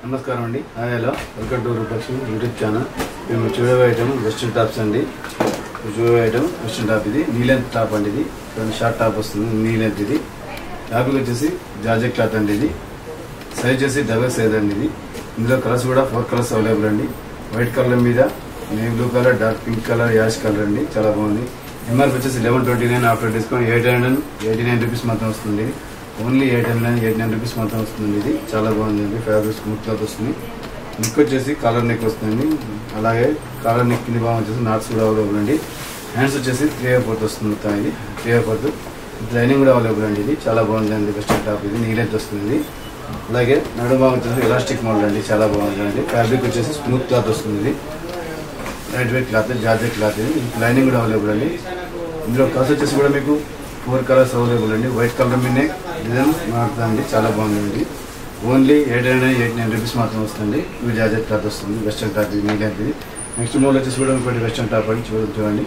నమస్కారం అండి hi hello welcome to Rupalakshmi YouTube channel మేము చూడవే ఐటమ్ వెస్ట్రన్ టాప్స్ అండి చూడవే ఐటమ్ వెస్ట్రన్ టాప్ ఇది నీ లెంత్ టాప్ అండి ఇది కొంచెం షార్ట్ టాప్ వస్తుంది నీ లెంత్ ఇది ఫ్యాబ్రిక్ వచ్చేసి జార్జెట్ క్లాత్ అండి ఇది సైజ్ వచ్చేసి డబల్ సైజ్ అండి ఇది ఇందులో కలర్స్ కూడా ఫోర్ కలర్స్ అవైలబుల్ అండి వైట్ కలర్ మీద navy blue colour dark pink colour ash colour అండి చాలా బాగుంది ఎంఆర్పి వచ్చేసి eleven twenty nine after discount eight hundred eighty nine rupees మాత్రం వస్తుంది only eight hundred eighty nine rupees మాత్రం వస్తుంది ఇది చాలా బాగుందండి ఫ్యాబ్రిక్ స్మూత్ క్లాత్ వస్తుంది నెక్ వచ్చేసి కాలర్ నెక్ వస్తుంది అలాగే కాలర్ నెక్ కింద భాగం వచ్చేసి నాట్స్ కూడా అవైలబుల్ అండి హ్యాండ్స్ వచ్చేసి త్రీ ఆర్ ఫోర్త్ వస్తుంది మొత్తం ఇది త్రీ ఆర్ ఫోర్త్ లైనింగ్ కూడా అవైలబుల్ అండి ఇది చాలా బాగుందండి వెస్టర్న్ టాప్ ఇది నీలెంత్ వస్తుంది అలాగే నడుమ భాగం వచ్చేసి ఎలాస్టిక్ మోడల్ అండి చాలా బాగుందండి ఫ్యాబ్రిక్ వచ్చేసి స్మూత్ క్లాత్ వస్తుంది ఇది light weight cloth georgette cloth ఇది లైనింగ్ కూడా అవైలబుల్ అండి ఇందులో కలర్స్ వచ్చేసి కూడా మీకు ఫోర్ కలర్స్ అవైలబుల్ అండి వైట్ కలర్ మీదే డిజైన్ మారుతుందండి చాలా బాగుందండి only eight hundred eight nine rupees మాత్రం వస్తుంది ఇవి జార్జెట్ క్లాత్ వస్తుంది వెస్టర్న్ టాప్ ఇది నీలెంత్ ఇది నెక్స్ట్ మోడల్ వచ్చేసి కూడా ఇంకోటి వెస్టర్న్ టాప్ అండి చూడండి చూడండి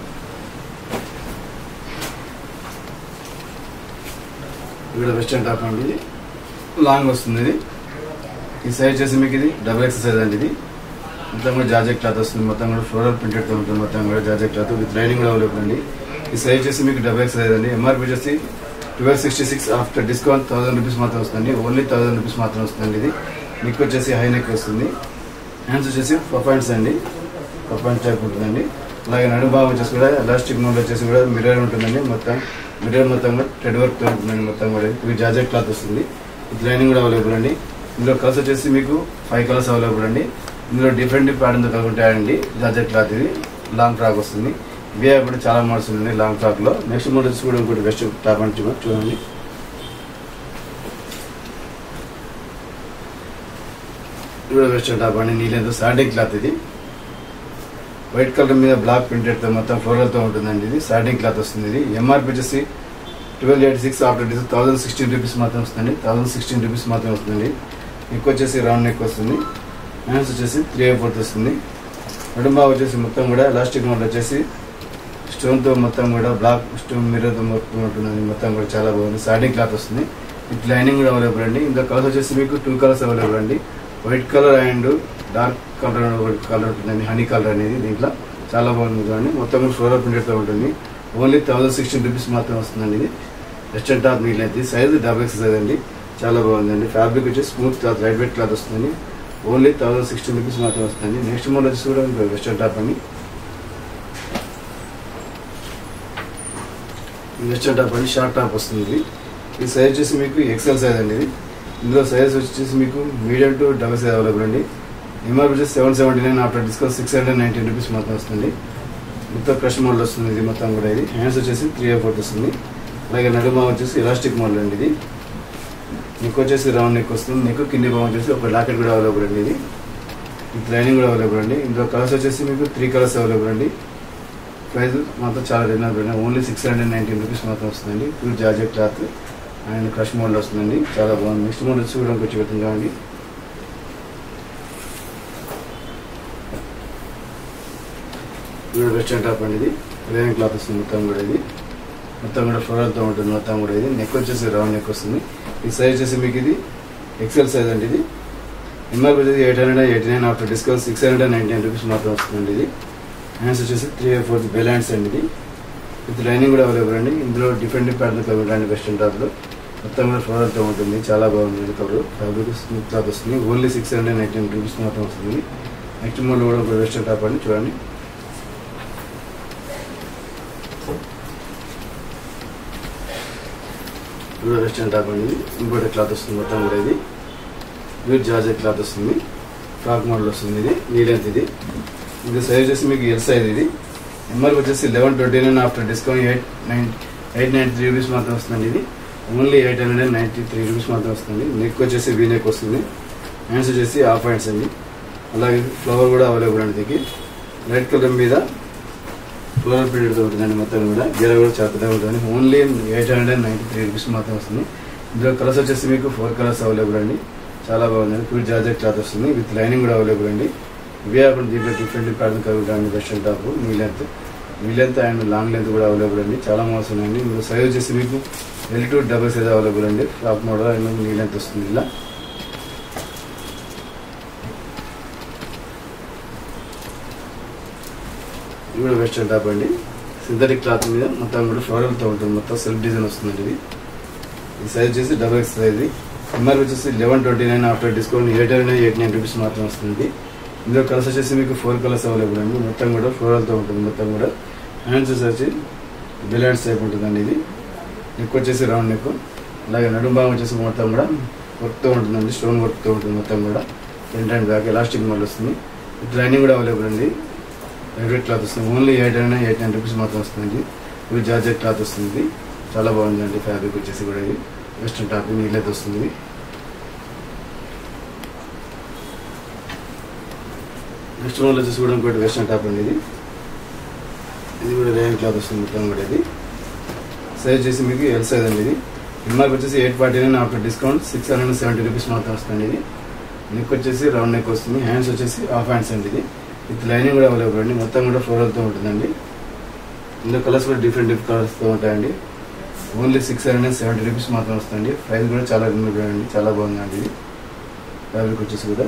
ఇక్కడ వెస్టర్న్ టాప్ అండి ఇది లాంగ్ వస్తుంది ఇది ఈ సైజ్ వచ్చేసి మీకు ఇది డబుల్ ఎక్స్ సైజ్ అండి ఇది మొత్తం కూడా జార్జెట్ క్లాత్ వస్తుంది మొత్తం కూడా ఫ్లోరల్ ప్రింటెడ్ తో ఉంటుంది మొత్తం కూడా జార్జెట్ క్లాత్ విత్ లైనింగ్ కూడా అవైలబుల్ అండి ఈ సైజ్ వచ్చేసి మీకు డబుల్ ఎక్స్ సైజ్ అండి ఎంఆర్పి వచ్చేసి twelve sixty six after discount thousand rupees మాత్రం వస్తుంది ఓన్లీ థౌసండ్ రూపీస్ మాత్రం వస్తుంది ఇది నెక్ వచ్చేసి హై నెక్ వస్తుంది హ్యాండ్స్ వచ్చేసి పాయింట్స్ అండి పాయింట్స్ టైప్ ఉంటుందండి అలాగే నడుము భాగం వచ్చేసి కూడా ఎలాస్టిక్ మోడ్ వచ్చేసి కూడా మిర్రర్ ఉంటుందండి మొత్తం మిర్రర్ మొత్తం కూడా టెడ్ వర్క్ తో ఉంటుందండి మొత్తం కూడా ఇది జార్జెట్ క్లాత్ వస్తుంది ఇది లైనింగ్ కూడా అవైలబుల్ అండి ఇందులో కలర్స్ వచ్చేసి మీకు ఫైవ్ కలర్స్ అవైలబుల్ అండి ఇందులో డిఫరెంట్ ప్యాటర్న్ తో ఉంటాయండి జార్జెట్ క్లాత్ ఇది లాంగ్ ఫ్రాక్ వస్తుంది ఇవే కూడా చాలా మోడల్స్ ఉన్నాయి లాంగ్ ఫ్రాక్ లో నెక్స్ట్ మోడల్ వచ్చి కూడా ఇంకోటి బెస్ట్ టాప్ అంటే చూడండి ఇది కూడా వెస్టర్న్ టాప్ అండి నీళ్ళతో సాటింగ్ క్లాత్ ఇది వైట్ కలర్ మీద బ్లాక్ ప్రింటెడ్ తో మొత్తం ఫ్లోరల్ తో ఉంటుందండి ఇది సాటింగ్ క్లాత్ వస్తుంది ఇది ఎంఆర్పి వచ్చేసి twelve eighty six after dis thousand sixteen rupees మాత్రం వస్తుంది థౌసండ్ సిక్స్టీన్ రూపీస్ మాత్రం వస్తుంది నెక్ వచ్చేసి రౌండ్ నెక్ వస్తుంది హ్యాండ్స్ వచ్చేసి త్రీ ఫోర్త్ వస్తుంది నడుంబా వచ్చేసి మొత్తం కూడా ఎలాస్టిక్ మోడల్ వచ్చేసి స్టోన్ తో మొత్తం కూడా బ్లాక్ స్టోన్ మిర్రర్ తో మొత్తం ఉంటుందండి మొత్తం కూడా చాలా బాగుంది సాటింగ్ క్లాత్ వస్తుంది విత్ లైనింగ్ కూడా అవైలబుల్ అండి ఇంకా కలర్స్ వచ్చేసి మీకు టూ కలర్స్ అవైలబుల్ అండి white colour and dark colour ఒకటి కలర్ ఉంటుందండి హనీ కలర్ అనేది దీంట్లో చాలా బాగుంది చూడండి మొత్తం కూడా ఫ్లోరల్ ప్రింటెడ్ తో ఉంటుంది ఓన్లీ థౌసండ్ సిక్స్టీన్ రూపీస్ మాత్రం వస్తుందండి ఇది వెస్టర్న్ టాప్ నీళ్ళు అయితే సైజ్ డబుల్ ఎక్స్ సైజ్ అండి చాలా బాగుందండి ఫ్యాబ్రిక్ వచ్చి smooth cloth light weight cloth వస్తుంది ఓన్లీ థౌసండ్ సిక్స్టీన్ రూపీస్ మాత్రం వస్తుంది నెక్స్ట్ మోడల్ వచ్చి కూడా ఇంకో వెస్టర్న్ టాప్ అని వెస్టర్న్ టాప్ అని షార్ట్ టాప్ వస్తుంది ఇది ఈ సైజ్ వచ్చేసి మీకు ఎక్సెల్ సైజ్ అండి ఇది ఇందులో సైజ్ వచ్చేసి మీకు medium to double size available అండి ఎంఆర్పి వచ్చేసి seven seventy nine after discount six hundred nineteen rupees మాత్రం వస్తుంది మొత్తం క్రష్ మోడల్ వస్తుంది ఇది మొత్తం కూడా ఇది హ్యాండ్స్ వచ్చేసి త్రీ ఫోర్త్ వస్తుంది అలాగే నడుమ వచ్చేసి ఎలాస్టిక్ మోడల్ అండి ఇది నెక్ వచ్చేసి రౌండ్ నెక్ వస్తుంది నెక్ కింది భాగం వచ్చేసి ఒక లాకెట్ కూడా అవైలబుల్ అండి ఇది విత్ లైనింగ్ కూడా అవైలబుల్ అండి ఇందులో కలర్స్ వచ్చేసి మీకు త్రీ కలర్స్ అవైలబుల్ అండి ప్రైస్ మాత్రం చాలా reasonable only six hundred nineteen rupees మాత్రం వస్తుందండి pure georgette cloth and crush model వస్తుందండి చాలా బాగుంది నెక్స్ట్ మోడల్ వచ్చి కూడా కొంచెం పెడుతుంది చూడండి ఇది వెస్టర్న్ టాప్ అండి ఇది లైనింగ్ క్లాత్ వస్తుంది మొత్తం కూడా ఇది మొత్తం కూడా ఫ్లోరల్తో ఉంటుంది మొత్తం కూడా ఇది నెక్ వచ్చేసి రౌండ్ నెక్ వస్తుంది ఈ సైజ్ వచ్చేసి మీకు ఇది ఎక్సెల్ సైజ్ అండి ఇది ఎంఆర్పి వచ్చేసి eight hundred eighty nine after discount six hundred ninety nine rupees మాత్రం వస్తుందండి ఇది హ్యాండ్స్ వచ్చేసి త్రీ ఫోర్త్ బెల్ హ్యాండ్స్ అండి ఇది విత్ లైనింగ్ కూడా అవైలబుల్ అండి ఇందులో డిఫరెంట్ ప్యాటర్న్ కలర్ అండి వెస్టర్న్ టాప్లో మొత్తం కూడా ఫ్లోరల్తో ఉంటుంది చాలా బాగుంది ఇది కలర్ ఫ్యాబ్రిక్ స్మూత్ క్లాత్ వస్తుంది only six hundred nineteen rupees మాత్రం వస్తుంది నెక్స్ట్ మోడల్ కూడా ఒక వెస్టర్న్ టాప్ అండి చూడండి ఇది వెస్టర్న్ టాప్ అండి ఇంకోటి క్లాత్ వస్తుంది మొత్తం కూడా ఇది ప్యూర్ జార్జెట్ క్లాత్ వస్తుంది ఫ్రాక్ మోడల్ వస్తుంది ఇది నీ లెంత్ ఇది ఇది సైజ్ వచ్చేసి మీకు ఎల్ సైజ్ ఇది ఎంఆర్పి వచ్చేసి eleven twenty nine after discount eight nine eight ninety three rupees మాత్రం వస్తుంది ఇది only eight hundred and ninety three rupees మాత్రం వస్తుంది నెక్ వచ్చేసి వీ నెక్ వస్తుంది హ్యాండ్స్ వచ్చేసి హాఫ్ హ్యాండ్స్ అండి అలాగే ఫ్లవర్ కూడా అవైలబుల్ అండి దీనికి రెడ్ కలర్ మీద ఫ్లోరల్ ప్రింటెడ్తో ఉంటుందండి మొత్తం కూడా గీర కూడా చాలా పెద్దగా ఉంటుంది only eight hundred and ninety three rupees మాత్రం వస్తుంది ఇందులో కలర్స్ వచ్చేసి మీకు ఫోర్ కలర్స్ అవైలబుల్ అండి చాలా బాగుందండి ప్యూర్ జార్జెట్ క్లాత్ వస్తుంది విత్ లైనింగ్ కూడా అవైలబుల్ అండి ఇవే అప్పుడు దీంట్లో డిఫరెంట్ ప్యాటర్న్ కలుగుతా అండి వెస్టర్న్ టాప్ మీ లెంత్ మీ లెంత్ అండ్ లాంగ్ లెంత్ కూడా అవైలబుల్ అండి చాలా మోసం ఉన్నాయండి ఇందులో సైజ్ వచ్చేసి మీకు L to double size available అండి frock model and knee length వస్తుంది ఇలా ఇది కూడా వెస్ట్రన్ టాప్ అండి సింథటిక్ క్లాత్ మీద మొత్తం కూడా ఫ్లోరల్తో ఉంటుంది మొత్తం సెల్ఫ్ డిజైన్ వస్తుందండి ఇది ఈ సైజ్ వచ్చేసి డబుల్ ఎక్స్ సైజ్ ఎంఆర్పి వచ్చేసి eleven twenty nine after discount eight nine eight nine rupees మాత్రం వస్తుంది ఇందులో కలర్స్ వచ్చేసి మీకు ఫోర్ కలర్స్ అవైలబుల్ అండి మొత్తం కూడా ఫ్లోరల్తో ఉంటుంది మొత్తం కూడా హ్యాండ్స్ వచ్చేసి బిలాండ్స్ టైప్ ఉంటుందండి ఇది నెక్ వచ్చేసి రౌండ్ నెక్ అలాగే నడుము భాగం వచ్చేసి మొత్తం కూడా వర్క్తో ఉంటుందండి స్టోన్ వర్క్తో ఉంటుంది మొత్తం కూడా front and back elastic model వస్తుంది లైనింగ్ కూడా అవైలబుల్ అండి లైట్ క్లాత్ వస్తుంది only eight nine eight nine rupees మాత్రం వస్తుంది ఇది జార్జెట్ క్లాత్ వస్తుంది ఇది చాలా బాగుందండి ఫ్యాబ్రిక్ వచ్చేసి కూడా ఇది వెస్ట్రన్ టాప్ నీళ్ళైతే వస్తుంది ఇది. నెక్స్ట్ మోడల్ వచ్చేసి కూడా ఇంకోటి వెస్ట్రన్ టాప్ అండి ఇది ఇది కూడా రేయన్ క్లాత్ వస్తుంది మొత్తం కూడా ఇది సైజ్ వచ్చేసి మీకు ఎల్ సైజ్ అండి ఇది ఎంఆర్పి వచ్చేసి eight forty nine after discount six hundred seventy rupees మాత్రం వస్తుంది ఇది నెక్ వచ్చేసి రౌండ్ నెక్ వస్తుంది హ్యాండ్స్ వచ్చేసి హాఫ్ హ్యాండ్స్ అండి ఇది విత్ లైనింగ్ కూడా అవైలబుల్ అండి మొత్తం కూడా ఫ్లోరల్తో ఉంటుందండి ఇందులో కలర్స్ కూడా డిఫరెంట్ డిఫరెంట్ కలర్స్తో ఉంటాయండి only six hundred seventy rupees మాత్రం వస్తుంది ప్రైస్ కూడా చాలా రీజనబుల్ అండి చాలా బాగుందండి ఇది ఫ్యాబ్రిక్ వచ్చేసి కూడా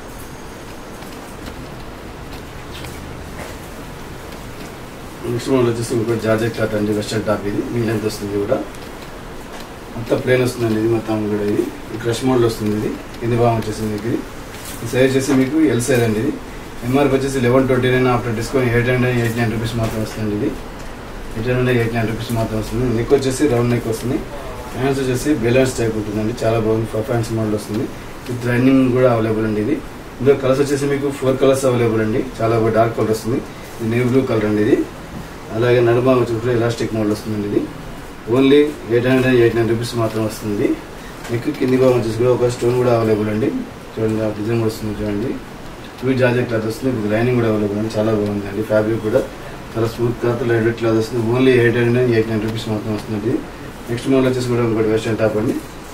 నెక్స్ట్ మోడల్ వచ్చేసి ఇంకోటి జార్జెట్ క్లాత్ అండి వెస్టర్న్ టాప్ ఇది మీ లెంత్ వస్తుంది కూడా మొత్తం ప్లేన్ వస్తుందండి ఇది మొత్తం కూడా ఇది ఈ క్రష్ మోడల్ వస్తుంది ఇది కింది భాగం వచ్చేసింది మీకు ఇది ఈ సైజ్ వచ్చేసి మీకు ఎల్ సైజ్ అండి ఇది ఎంఆర్పి వచ్చేసి eleven twenty nine after discount eight hundred eight nine rupees మాత్రం వస్తుంది ఇది eight hundred eight nine rupees మాత్రం వస్తుంది నెక్ వచ్చేసి రౌండ్ నెక్ వస్తుంది హ్యాండ్స్ వచ్చేసి బెలన్స్ టైప్ ఉంటుందండి చాలా బాగుంది ఫర్ హ్యాండ్స్ మోడల్ వస్తుంది విత్ రన్నింగ్ కూడా అవైలబుల్ అండి ఇది ఇందులో కలర్స్ వచ్చేసి మీకు ఫోర్ కలర్స్ అవైలబుల్ అండి చాలా డార్క్ కలర్ వస్తుంది ఇది నేవీ బ్లూ కలర్ అండి ఇది అలాగే నడుమ వచ్చి ఎలాస్టిక్ మోడల్ వస్తుందండి ఇది only eight hundred eight nine rupees మాత్రం వస్తుంది నెక్ కింది భాగం వచ్చేసి కూడా ఒక స్టోన్ కూడా అవైలబుల్ అండి చూడండి ఆ డిజైన్ కూడా వస్తుంది చూడండి టూ జార్జెట్ క్లాత్ వస్తుంది విత్ లైనింగ్ కూడా అవైలబుల్ అండి చాలా బాగుంది అండి ఫ్యాబ్రిక్ కూడా చాలా smooth cloth light weight cloth వస్తుంది only eight hundred eight nine rupees మాత్రం వస్తుంది నెక్స్ట్ మోడల్ వచ్చేసి కూడా ఇంకోటి వెస్టర్న్ టాప్ అండి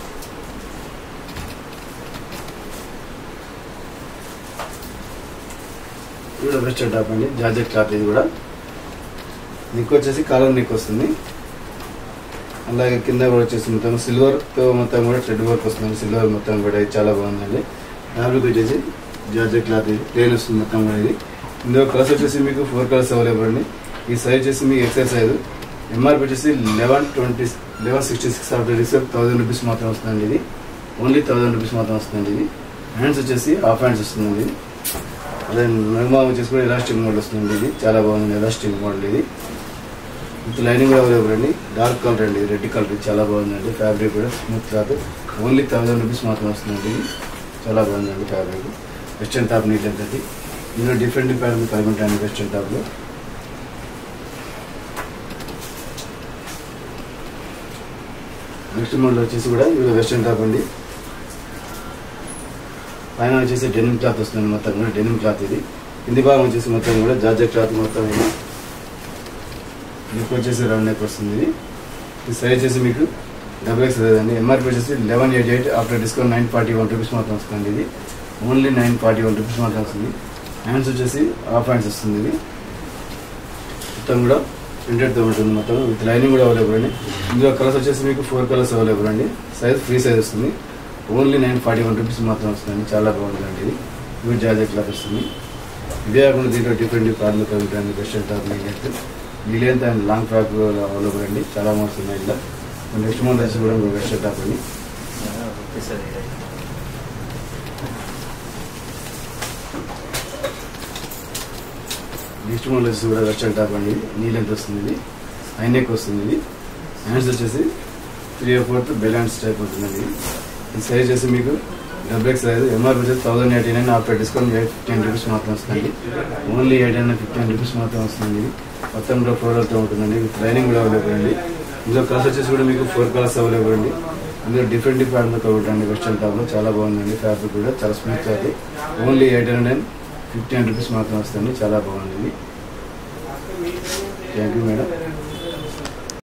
ఇది కూడా వెస్టర్న్ టాప్ అండి జార్జెట్ క్లాత్ ఇది కూడా నెక్ వచ్చేసి కాలర్ నెక్ వస్తుంది అలాగే కింద కూడా వచ్చేసి మొత్తం సిల్వర్ తో మొత్తం కూడా థ్రెడ్ వర్క్ వస్తుంది సిల్వర్ మొత్తం కూడా ఇది చాలా బాగుందండి ఫ్యాబ్రిక్ వచ్చేసి జార్జెట్ క్లాత్ ఇది ప్లేన్ వస్తుంది మొత్తం కూడా ఇది ఇందులో కలర్స్ వచ్చేసి మీకు ఫోర్ కలర్స్ అవైలబుల్ అండి ఈ సైజ్ వచ్చేసి మీకు ఎక్సెల్ సైజ్ ఎంఆర్పి వచ్చేసి eleven twenty eleven sixty six after discount thousand rupees మాత్రం వస్తుందండి ఇది ఓన్లీ థౌసండ్ రూపీస్ మాత్రం వస్తుందండి ఇది హ్యాండ్స్ వచ్చేసి హాఫ్ హ్యాండ్స్ వస్తుందండి అదే నడుమా వచ్చేసి కూడా ఎలాస్టిక్ మోడల్ వస్తుంది ఇది చాలా బాగుంది ఎలాస్టిక్ మోడల్ ఇది విత్ లైనింగ్ కూడా అవైలబుల్ అండి డార్క్ కలర్ అండి రెడ్ కలర్ ఇది చాలా బాగుందండి ఫ్యాబ్రిక్ కూడా smooth cloth only thousand rupees మాత్రం వస్తుందండి ఇది చాలా బాగుందండి ఫ్యాబ్రిక్ వెస్టర్న్ టాప్ నీట్ అది ఇందులో డిఫరెంట్ ప్యాటర్న్ కలిగి ఉంటాయండి వెస్టర్న్ టాప్లో నెక్స్ట్ మోడల్ వచ్చేసి కూడా ఇది వెస్టర్న్ టాప్ అండి పైన వచ్చేసి డెనిమ్ క్లాత్ వస్తుంది మొత్తం కూడా డెనిమ్ క్లాత్ ఇది కింది భాగం వచ్చేసి మొత్తం కూడా జార్జెట్ క్లాత్ మొత్తం ఇది నెక్ వచ్చేసి రౌండ్ నెక్ వస్తుంది ఇది ఈ సైజ్ వచ్చేసి మీకు డబుల్ ఎక్స్ లేదండి ఎంఆర్పి వచ్చేసి eleven eight eight after discount nine forty one rupees మాత్రం వస్తుంది ఇది only nine forty one rupees మాత్రం వస్తుంది హ్యాండ్స్ వచ్చేసి హాఫ్ హ్యాండ్స్ వస్తుంది ఇది మొత్తం కూడా ప్రింటెడ్తో ఉంటుంది మొత్తం విత్ లైనింగ్ కూడా అవైలబుల్ అండి ఇందులో కలర్స్ వచ్చేసి మీకు ఫోర్ కలర్స్ అవైలబుల్ అండి సైజ్ ఫ్రీ సైజ్ వస్తుంది only nine forty one rupees మాత్రం వస్తుందండి చాలా బాగుంటుందండి ఇది ఇవి జార్జెట్ క్లాత్ వస్తుంది ఇవే కాకుండా దీంట్లో డిఫరెంట్ కార్డులు కలుగుతాయండి western top knee length knee length and long frock available అండి చాలా మోస్ట్ ఉన్నాయి ఇలా నెక్స్ట్ మంత్ వచ్చి కూడా ఇంకో వెస్టర్న్ టాప్ అండి ఓకే సార్ నెక్స్ట్ మోడల్ వచ్చేసి కూడా వెస్టర్న్ టాప్ అండి నీ లెంత్ వస్తుంది ఇది హై నెక్ వస్తుంది ఇది హ్యాండ్స్ వచ్చేసి త్రీ ఫోర్త్ బెలాన్స్ టైప్ ఉంటుందండి ఈ సైజ్ వచ్చేసి మీకు డబుల్ ఎక్స్ సైజ్ ఎంఆర్పి వచ్చేసి thousand eighty nine after discount eight fifteen rupees మాత్రం వస్తుంది only eight hundred fifteen rupees మాత్రం వస్తుంది ఇది మొత్తం కూడా ఫ్లోరల్తో ఉంటుందండి విత్ లైనింగ్ కూడా అవైలబుల్ అండి ఇందులో కలర్స్ వచ్చేసి కూడా మీకు ఫోర్ కలర్స్ అవైలబుల్ అండి ఇందులో డిఫరెంట్ డిఫరెంట్ కలుగుతాయండి వెస్టర్న్ టాప్లో చాలా బాగుందండి ఫ్యాబ్రిక్ కూడా చాలా స్మూత్ అది only eight hundred fifteen rupees మాత్రం వస్తుంది చాలా బాగుంది థ్యాంక్ యూ మేడం